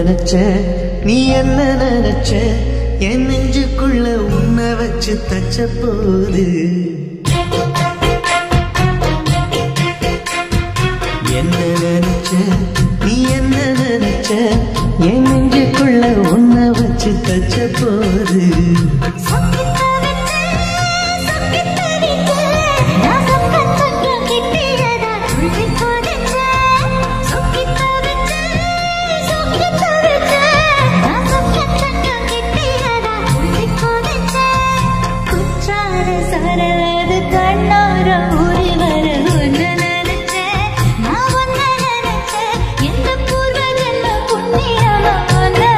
நினைச்ச நீ என்ன நினைச்ச என் நெஞ்சுக்குள்ள உன்னை வச்சு தச்ச போது என்ன நினைச்ச நீ என்ன நினைச்ச என் நெஞ்சுக்குள்ள உன்னை வச்சு தச்ச போது சரது கண்ணார ஊறி வர ஒன்று நினைச்சேன் நான் ஒன்று நினைச்சேன் எந்த பூர்வ ஜென்ம புண்ணியமா ஒன்று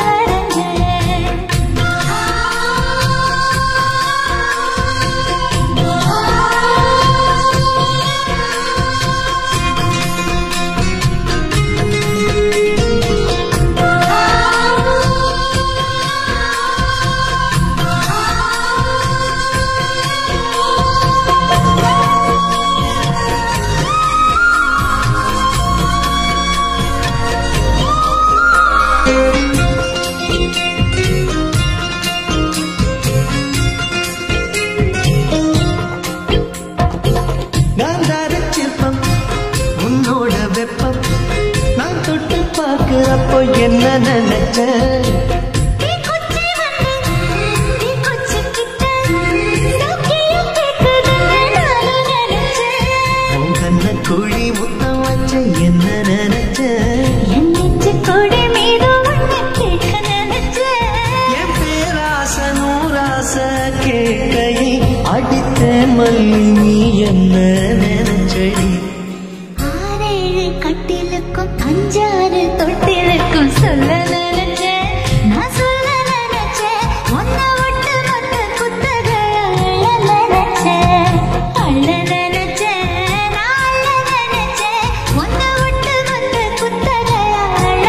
காந்தார சிற்பம் உன்னோட வெப்பம் நான் தொட்டு பார்க்கிறப்போ என்ன நினைச்ச நீ கொச்சி வந்து நீ கொச்சி கிட்ட சோக்கியம் கேக்குதுன்னு நானும் நினைச்சேன் உன் கண்ண குழி முத்தம் வச்ச என்ன நினைச்ச என் நெஞ்சு கொடி மீது ஒன்று கேட்க நினைச்சேன் என் பேராச நூறாச கேட்கையை அடித்த மல்லி நீ என்ன நினைச்சடி ஆறேழு கட்டிலுக்கும் அஞ்சாறு தொட்டிலுக்கும் சொல்ல நினைச்சேன் நான் சொல்ல நினைச்சேன் ஒன்ன விட்டு மொத்த குத்தகைய அள்ள நினைச்சேன் அள்ள நினைச்சேன் நான் அள்ள நினைச்சேன் ஒன்ன விட்டு மொத்த குத்தகைய அள்ள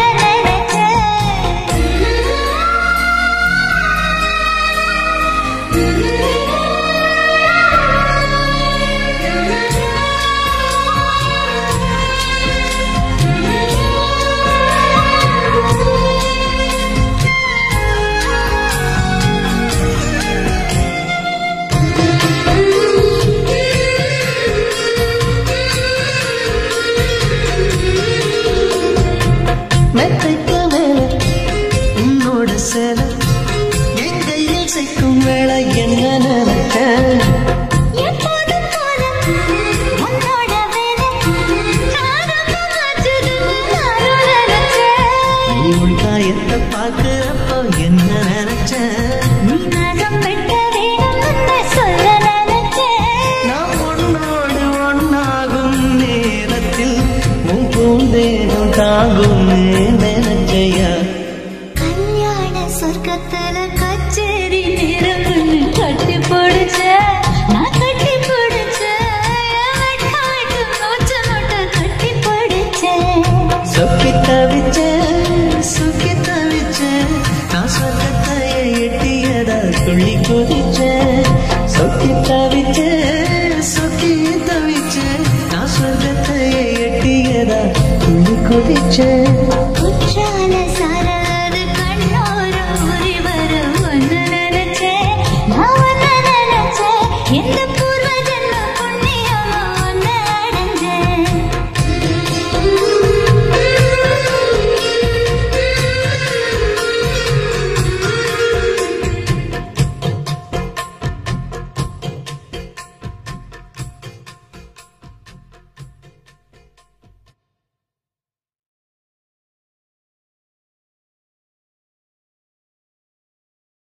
மெத்தைக்கு மேல உன்னோட சேல என் கையில் சேர்க்கும் வேலை என்ன நினைச்ச எப்போதும் போல உன்னோட வேலை ஆரம்பமாச்சுதுன்னு நானும் நினைச்சேன் நீ உன் காயத்தை பார்க்கிறப்போ என்ன நினைச்ச நீ நகம் வெட்ட வேணும்னு சொல்ல நினைச்சேன் நாம் உன்னோடு ஒன்னாகும் நேரத்தில் உன் பூந்தேகம் தாங்கும் நினைச்சையா கல்யாண சொர்க்கத்துல கச்சேரி நிறம்னு கட்டி பிடிச்ச நான் கட்டி பிடிச்சேன் வெட்காட்டு மூச்சு முட்டை கட்டி பிடிச்சேன் சொக்கி தவிச்ச சுக்கி தவிச்ச நான் சொர்க்கத்தை எட்டியதா துள்ளி குதிச்ச சொக்கி தவிச்ச சொக்கி தவிச்ச நான் சொர்க்கத்தை எட்டியதா துள்ளி குதிச்ச